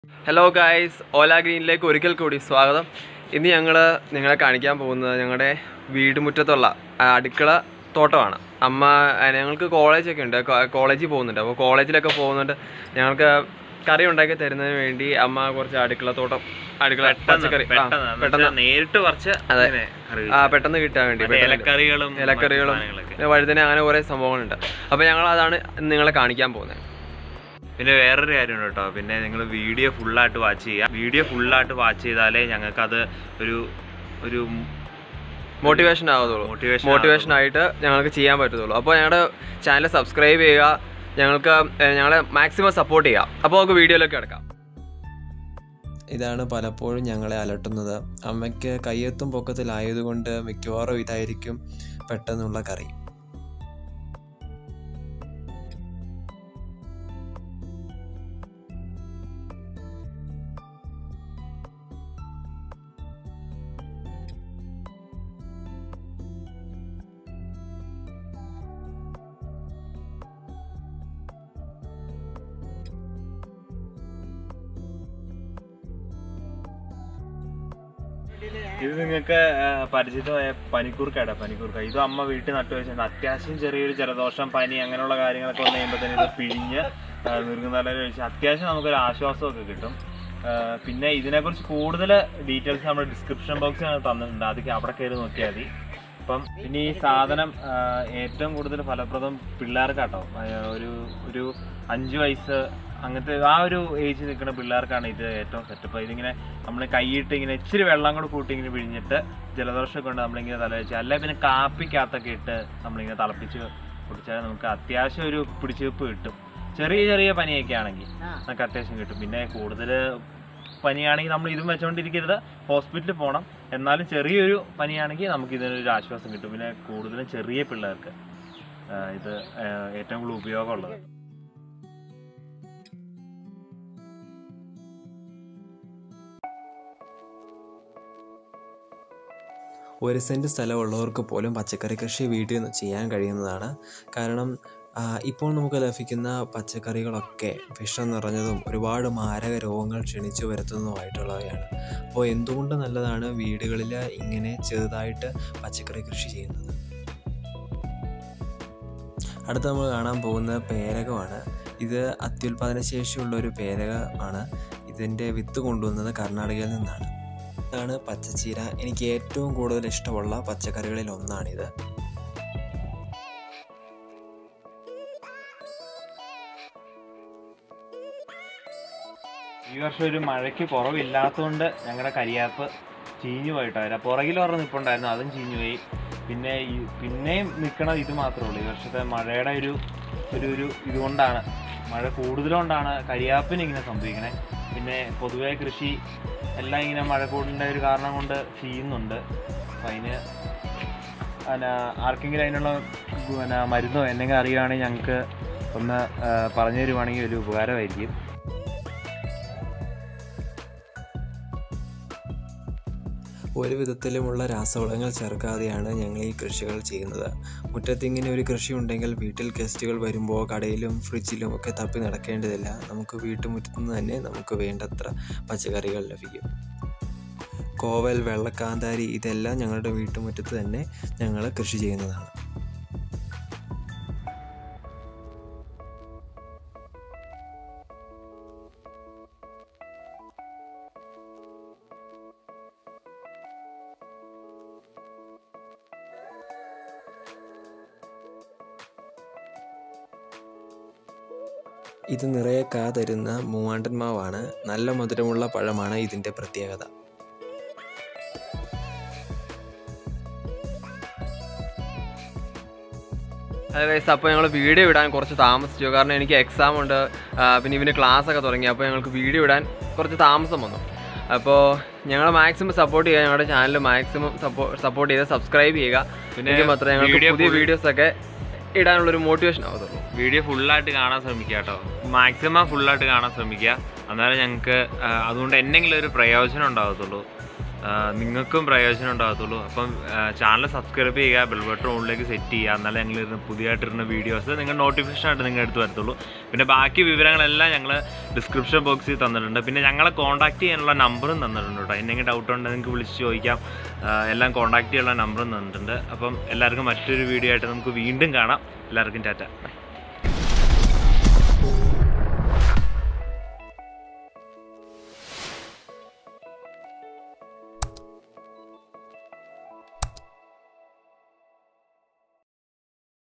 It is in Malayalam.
ഹലോ ഗായ്സ് ഓല ഗ്രീനിലേക്ക് ഒരിക്കൽ കൂടി സ്വാഗതം ഇന്ന് ഞങ്ങൾ നിങ്ങളെ കാണിക്കാൻ പോകുന്നത് ഞങ്ങളുടെ വീട്ടുമുറ്റത്തുള്ള ആ, അടുക്കള തോട്ടമാണ് അമ്മ ആ, ഞങ്ങൾക്ക് കോളേജൊക്കെ ഉണ്ട് കോ- കോളേജിൽ പോകുന്നുണ്ട് അപ്പോൾ കോളേജിലൊക്കെ പോകുന്നുണ്ട് ഞങ്ങൾക്ക് കറി ഉണ്ടാക്കി തരുന്നതിന് വേണ്ടി അമ്മ കുറച്ച് അടുക്കള തോട്ടം അടുക്കള പച്ചക്കറി ആ, പെട്ടെന്ന് നേരിട്ട് കുറച്ച് അതെ. ഇങ്ങനെ കറി ആ പെട്ടെന്ന് കിട്ടാൻ വേണ്ടി മറ്റേ പെട്ടെന്ന് ഇലക്കറികളും ഇലക്കറികളും മറ്റു സാധനങ്ങളൊക്കെ. പിന്നെ വഴുതന അങ്ങനെ കുറേ സംഭവങ്ങളുണ്ട് അപ്പോൾ ഞങ്ങൾ അതാണ് നിങ്ങളെ കാണിക്കാൻ പോകുന്നത് പിന്നെ വേറൊരു കാര്യമുണ്ട് കേട്ടോ പിന്നെ നിങ്ങൾ വീഡിയോ ഫുള്ളായിട്ട് വാച്ച് ചെയ്യുക വീഡിയോ ഫുള്ളായിട്ട് വാച്ച് ചെയ്താലേ ഞങ്ങൾക്കത് ഒരു ഒരു മോട്ടിവേഷൻ ആവത്തുള്ളൂ മോട്ടിവേഷൻ മോട്ടിവേഷൻ ആയിട്ട് ഞങ്ങൾക്ക് ചെയ്യാൻ പറ്റത്തുള്ളൂ അപ്പോൾ ഞങ്ങളുടെ ചാനൽ സബ്സ്ക്രൈബ് ചെയ്യുക ഞങ്ങൾക്ക് ഏഹ്, ഞങ്ങളെ മാക്സിമം സപ്പോർട്ട് ചെയ്യുക അപ്പോൾ നമുക്ക് വീഡിയോയിലേക്ക് കിടക്കാം ഇതാണ് പലപ്പോഴും ഞങ്ങളെ അലട്ടുന്നത് അമ്മയ്ക്ക് കയ്യെത്തും പൊക്കത്തിലായതുകൊണ്ട് മിക്കവാറും ഇതായിരിക്കും പെട്ടെന്നുള്ള കറി ഇത് നിങ്ങൾക്ക് പരിചിതമായ പനിക്കൂർക്കട പനിക്കൂർക്ക ഇത് അമ്മ വീട്ടിൽ നട്ടു വെച്ചിട്ടുണ്ട് അത്യാവശ്യം ചെറിയൊരു ജലദോഷം പനി അങ്ങനെയുള്ള കാര്യങ്ങളൊക്കെ വന്നു കഴിയുമ്പോൾ തന്നെ ഇത് പിഴിഞ്ഞ് നിർങ്ങുന്നല കഴിച്ച് അത്യാവശ്യം നമുക്കൊരു ആശ്വാസമൊക്കെ കിട്ടും ആ, പിന്നെ ഇതിനെക്കുറിച്ച് കൂടുതൽ ഡീറ്റെയിൽസ് നമ്മുടെ ഡിസ്ക്രിപ്ഷൻ ബോക്സിൽ തന്നിട്ടുണ്ട് അത് അവിടെ കയറി നോക്കിയാൽ മതി അപ്പം പിന്നെ ഈ സാധനം ആ, ഏറ്റവും കൂടുതൽ ഫലപ്രദം പിള്ളേർക്കാട്ടോ ആ, ഒരു ഒരു അഞ്ച് വയസ്സ് അങ്ങനത്തെ ആ ഒരു ഏജ് നിൽക്കുന്ന പിള്ളേർക്കാണ് ഇത് ഏറ്റവും സെറ്റപ്പ് ഇതിങ്ങനെ നമ്മൾ കൈയിട്ട് ഇങ്ങനെ ഇച്ചിരി വെള്ളം കൂടെ കൂട്ടി ഇങ്ങനെ പിഴിഞ്ഞിട്ട് ജലദോഷമൊക്കെ ഉണ്ട് നമ്മളിങ്ങനെ തല വെച്ച് അല്ലെ പിന്നെ കാപ്പിക്കകത്തൊക്കെ ഇട്ട് നമ്മളിങ്ങനെ തിളപ്പിച്ച് കുടിച്ചാൽ നമുക്ക് അത്യാവശ്യം ഒരു പിടിച്ചുവെപ്പ് കിട്ടും ചെറിയ ചെറിയ പനിയൊക്കെ ആണെങ്കിൽ നമുക്ക് അത്യാവശ്യം കിട്ടും പിന്നെ കൂടുതൽ പനിയാണെങ്കിൽ നമ്മൾ ഇതും വെച്ചുകൊണ്ടിരിക്കരുത് ഹോസ്പിറ്റലിൽ പോകണം എന്നാലും ചെറിയൊരു പനിയാണെങ്കിൽ നമുക്ക് ഇതിനൊരു ആശ്വാസം കിട്ടും പിന്നെ കൂടുതലും ചെറിയ പിള്ളേർക്ക് ആ, ഇത് ആ, ഏറ്റവും കൂടുതൽ ഉപയോഗമുള്ളത് ഒരു സെൻറ്റ് സ്ഥലമുള്ളവർക്ക് പോലും പച്ചക്കറി കൃഷി വീട്ടിൽ നിന്ന് ചെയ്യാൻ കഴിയുന്നതാണ് കാരണം ആ, ഇപ്പോൾ നമുക്ക് ലഭിക്കുന്ന പച്ചക്കറികളൊക്കെ വിഷം നിറഞ്ഞതും ഒരുപാട് മാരക രോഗങ്ങൾ ക്ഷണിച്ചു വരുത്തുന്നതുമായിട്ടുള്ളവയാണ് അപ്പോൾ എന്തുകൊണ്ട് നല്ലതാണ് വീടുകളിൽ ഇങ്ങനെ ചെറുതായിട്ട് പച്ചക്കറി കൃഷി ചെയ്യുന്നത് അടുത്ത നമ്മൾ കാണാൻ പോകുന്ന പേരകമാണ് ഇത് അത്യുൽപാദന ശേഷിയുള്ള ഒരു പേരകമാണ് ഇതിൻ്റെ വിത്ത് കൊണ്ടുവന്നത് കർണാടകയിൽ നിന്നാണ് ഇതാണ് പച്ചച്ചീര എനിക്ക് ഏറ്റവും കൂടുതൽ ഇഷ്ടമുള്ള പച്ചക്കറികളിൽ ഒന്നാണിത് ഈ വർഷം ഒരു മഴയ്ക്ക് കുറവില്ലാത്തതുകൊണ്ട് ഞങ്ങളുടെ കരിയാപ്പ് ചീഞ്ഞു പോയിട്ടായിരുന്നു പുറകിൽ പറഞ്ഞ നിൽപ്പുണ്ടായിരുന്നു അതും ചീഞ്ഞു പോയി പിന്നെ ഈ പിന്നെയും നിൽക്കണത് ഇത് മാത്രമേ ഉള്ളൂ ഈ വർഷത്തെ മഴയുടെ ഒരു ഒരു ഒരു ഇതുകൊണ്ടാണ് മഴ കൂടുതലുകൊണ്ടാണ് കരിയാപ്പിന് ഇങ്ങനെ സംഭവിക്കണേ പിന്നെ പൊതുവെ കൃഷി എല്ലാം ഇങ്ങനെ മഴ കൂടുതലിൻ്റെ ഒരു കാരണം കൊണ്ട് ചെയ്യുന്നുണ്ട് അപ്പം അതിന് പിന്നെ ആർക്കെങ്കിലും അതിനുള്ള പിന്നെ മരുന്നോ എന്തെങ്കിലും അറിയുകയാണെങ്കിൽ ഞങ്ങൾക്ക് ഒന്ന് ആ, പറഞ്ഞു തരുവാണെങ്കിൽ ഒരു ഉപകാരമായിരിക്കും ഒരു വിധത്തിലുമുള്ള രാസവളങ്ങൾ ചേർക്കാതെയാണ് ഞങ്ങൾ ഈ കൃഷികൾ ചെയ്യുന്നത് മുറ്റത്ത് ഇങ്ങനെ ഒരു കൃഷി ഉണ്ടെങ്കിൽ വീട്ടിൽ ഗസ്റ്റുകൾ വരുമ്പോൾ കടയിലും ഫ്രിഡ്ജിലും ഒക്കെ തപ്പി നടക്കേണ്ടതില്ല നമുക്ക് വീട്ടുമുറ്റത്ത് നിന്ന് തന്നെ നമുക്ക് വേണ്ടത്ര പച്ചക്കറികൾ ലഭിക്കും കോവൽ വെള്ളക്കാന്താരി ഇതെല്ലാം ഞങ്ങളുടെ വീട്ടുമുറ്റത്ത് തന്നെ ഞങ്ങൾ കൃഷി ചെയ്യുന്നതാണ് ഇത് നിറയെ കാ തരുന്ന മൂവാണ്ടൻ മാവാണ് നല്ല മധുരമുള്ള പഴമാണ് ഇതിൻ്റെ പ്രത്യേകത അത് ഗൈസ് അപ്പോൾ ഞങ്ങൾ വീഡിയോ ഇടാൻ കുറച്ച് താമസിച്ചു കാരണം എനിക്ക് എക്സാം ഉണ്ട് ആ, പിന്നെ ഇവന് ക്ലാസ് ഒക്കെ തുടങ്ങി അപ്പോൾ ഞങ്ങൾക്ക് വീഡിയോ ഇടാൻ കുറച്ച് താമസം വന്നു അപ്പോൾ ഞങ്ങൾ മാക്സിമം സപ്പോർട്ട് ചെയ്യുക ഞങ്ങളുടെ ചാനൽ മാക്സിമം സപ്പോർട്ട് ചെയ്ത് സബ്സ്ക്രൈബ് ചെയ്യുക പിന്നെ പിന്നെ മാത്രമേ ഞങ്ങൾക്ക് video പുതിയ full- വീഡിയോസ് ഒക്കെ ഇടാനുള്ളൊരു മോട്ടിവേഷൻ ആവത്തുള്ളൂ വീഡിയോ ഫുള്ളായിട്ട് കാണാൻ ശ്രമിക്കുക കേട്ടോ മാക്സിമം ഫുള്ളായിട്ട് കാണാൻ ശ്രമിക്കുക അന്നേരം ഞങ്ങൾക്ക് അതുകൊണ്ട് എന്തെങ്കിലും ഒരു പ്രയോജനം ഉണ്ടാകത്തുള്ളൂ നിങ്ങൾക്കും പ്രയോജനം ഉണ്ടാകത്തുള്ളൂ അപ്പം ചാനൽ സബ്സ്ക്രൈബ് ചെയ്യുക ബെൽ ബട്ടൺ ഓണിലേക്ക് സെറ്റ് ചെയ്യുക എന്നാലേ ഞങ്ങൾ ഇരുന്ന് പുതിയതായിട്ടിരുന്ന വീഡിയോസ് നിങ്ങൾ നോട്ടിഫിക്കേഷൻ ആയിട്ട് നിങ്ങൾ എടുത്ത് വരത്തുള്ളൂ പിന്നെ ബാക്കി വിവരങ്ങളെല്ലാം ഞങ്ങൾ ഡിസ്ക്രിപ്ഷൻ ബോക്സിൽ തന്നിട്ടുണ്ട് പിന്നെ ഞങ്ങളെ കോൺടാക്ട് ചെയ്യാനുള്ള നമ്പറും തന്നിട്ടുണ്ട് കേട്ടോ എന്തെങ്കിലും ഡൗട്ട് ഉണ്ടെങ്കിൽ നിങ്ങൾക്ക് വിളിച്ച് ചോദിക്കാം ആ, എല്ലാം കോൺടാക്ട് ചെയ്യാനുള്ള നമ്പറും തന്നിട്ടുണ്ട് അപ്പം എല്ലാവർക്കും മറ്റൊരു വീഡിയോ ആയിട്ട് നമുക്ക് വീണ്ടും കാണാം എല്ലാവർക്കും ടാറ്റ ബൈ